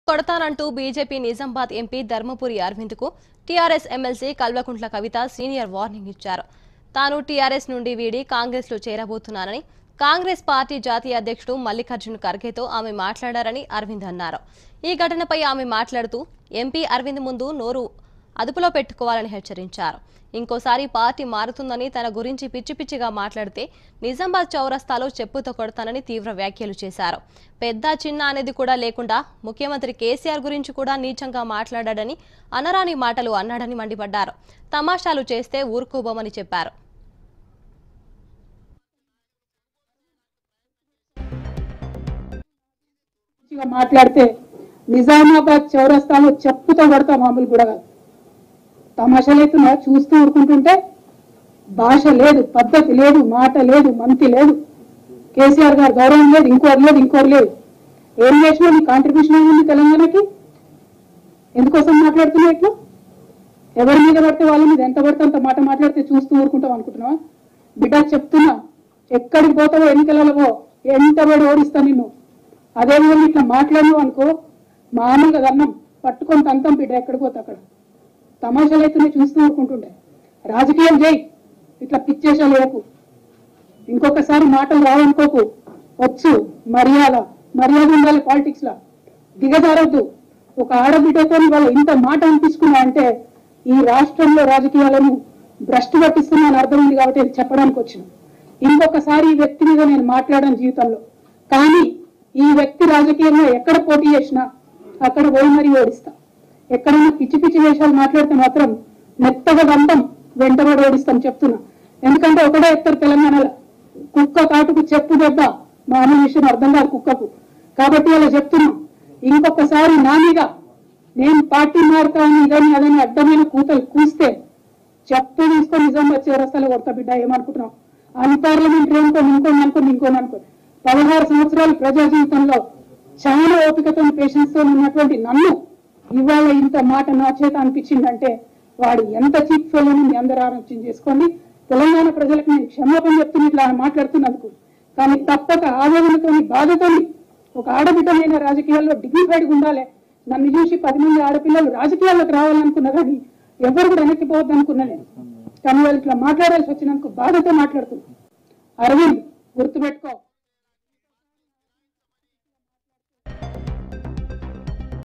కొడతానంటూ BJP Nizamabad MP Dharmapuri Arvind కు TRS MLC Kalvakuntla Kavitha senior warning ఇచ్చారు తాను టీఆర్ఎస్ నుండి వీడి కాంగ్రెస్ లో చేరబోతున్నానని కాంగ్రెస్ పార్టీ జాతీయ అధ్యక్షుడు మల్లికార్జున్ ఖర్గేతో ఆమె మాట్లాడారని అరవింద్ అన్నారు ఈ ఘటనపై ఆమె మాట్లాడుతూ ఎంపీ అరవింద్ ముందు నోరు అదుపులో పెట్టుకోవాలని హెచ్చరించారు ఇంకోసారి పార్టీ మారుతుందని తన గురించి పిచ్చి పిచ్చిగా మాట్లాడితే నిజామాబాద్ చౌరస్తాలో చెప్పుతో కొడతానని తీవ్ర వ్యాఖ్యలు చేశారు పెద్ద చిన్న అనేది కూడా లేకుండా ముఖ్యమంత్రి కేసీఆర్ గురించి కూడా నీచంగా మాట్లాడాడని అనరాని మాటలు అన్నాడని మండిపడ్డారు తమాషాలు చేస్తే ఊరుకోబోమని చెప్పారు మంచిగా మాట్లాడితే నిజామాబాద్ చౌరస్తాలో చెప్పుతో కొడతా మామూలు కూడా కాదు తమాషాలైతున్నా చూస్తూ ఊరుకుంటుంటే భాష లేదు పద్ధతి లేదు మాట లేదు మంతి లేదు కేసీఆర్ గారు గౌరవం లేదు ఇంకోటి లేదు ఇంకోటి లేదు ఏం చేసినా నీ కాంట్రిబ్యూషన్ ఏముంది తెలంగాణకి ఎందుకోసం మాట్లాడుతున్నావు ఇట్లా ఎవరి మీద పడితే వాళ్ళ మీద ఎంత పడితే అంత మాట మాట్లాడితే చూస్తూ ఊరుకుంటాం అనుకుంటున్నావా బిడ్డ చెప్తున్నా ఎక్కడికి పోతావో ఎన్నికలలో పో ఎంతబడి ఓడిస్తా నిన్ను అదే విధంగా ఇట్లా మాట్లాడినావు అనుకో మామూలుగా దన్నం పట్టుకొని తంతం బిడ్డ ఎక్కడికి పోతే అక్కడ తమాషాలు అయితే చూస్తూ ఊరుకుంటుండే రాజకీయం చేయి ఇట్లా పిచ్చేసాలు లేకు ఇంకొకసారి మాటలు రావనుకోకు వచ్చు మర్యాద మర్యాద ఉండాలి పాలిటిక్స్ లో దిగజారద్దు ఒక ఆడబిడ్డతో వాళ్ళు ఇంత మాట అనిపించుకున్నా అంటే ఈ రాష్ట్రంలో రాజకీయాలను భ్రష్టు పట్టిస్తున్నాను అర్థమైంది కాబట్టి ఇది చెప్పడానికి వచ్చిన ఇంకొకసారి ఈ వ్యక్తి మీద నేను మాట్లాడాను జీవితంలో కానీ ఈ వ్యక్తి రాజకీయంలో ఎక్కడ పోటీ చేసినా అక్కడ పోయి మరీ ఓడిస్తా ఎక్కడైనా పిచ్చి పిచ్చి వేషాలు మాట్లాడితే మాత్రం మెత్తగా దంతం వెంటబడి ఓడిస్తాం చెప్తున్నా ఎందుకంటే ఒకటే ఎత్తారు తెలంగాణలో కుక్క కాటుకు చెప్పు దెబ్బ మామూలు విషయం అర్థం కాదు కుక్కకు కాబట్టి అలా చెప్తున్నా ఇంకొకసారి నా మీద నేను పార్టీ మారుతాను ఇదని అదని అడ్డమైన కూతలు కూస్తే చెప్పు తీసుకొని నిజామాబాద్ చివరస్తాలో కొడతా బిడ్డ ఏమనుకుంటున్నావు అన్పార్లమెంటరీ అనుకోని ఇంకోని అనుకోని ఇంకోని అనుకోని పదహారు సంవత్సరాల ప్రజా జీవితంలో చాలా ఓపికతో పేషెన్స్ తో ఉన్నటువంటి నన్ను ఇవాళ ఇంత మాట నా చేత అనిపించిందంటే వాడు ఎంత చీప్ ఫెయిల్ మీ అందరూ ఆలోచన చేసుకోండి తెలంగాణ ప్రజలకు నేను క్షమాపణ చెప్తున్నా ఇట్లా మాట్లాడుతున్నందుకు కానీ తప్పక ఆవేదనతోని బాధతోని ఒక ఆడబిడ్డలైన రాజకీయాల్లో డిగ్నిఫైడ్గా ఉండాలి నన్ను చూసి పది మంది ఆడపిల్లలు రాజకీయాల్లోకి రావాలనుకున్నా కానీ ఎవరు కూడా వెనక్కిపోవద్దు అనుకున్నా నేను కానీ వాళ్ళు ఇట్లా మాట్లాడాల్సి వచ్చినందుకు బాధతో మాట్లాడుతున్నా అరవింద్ గుర్తుపెట్టుకో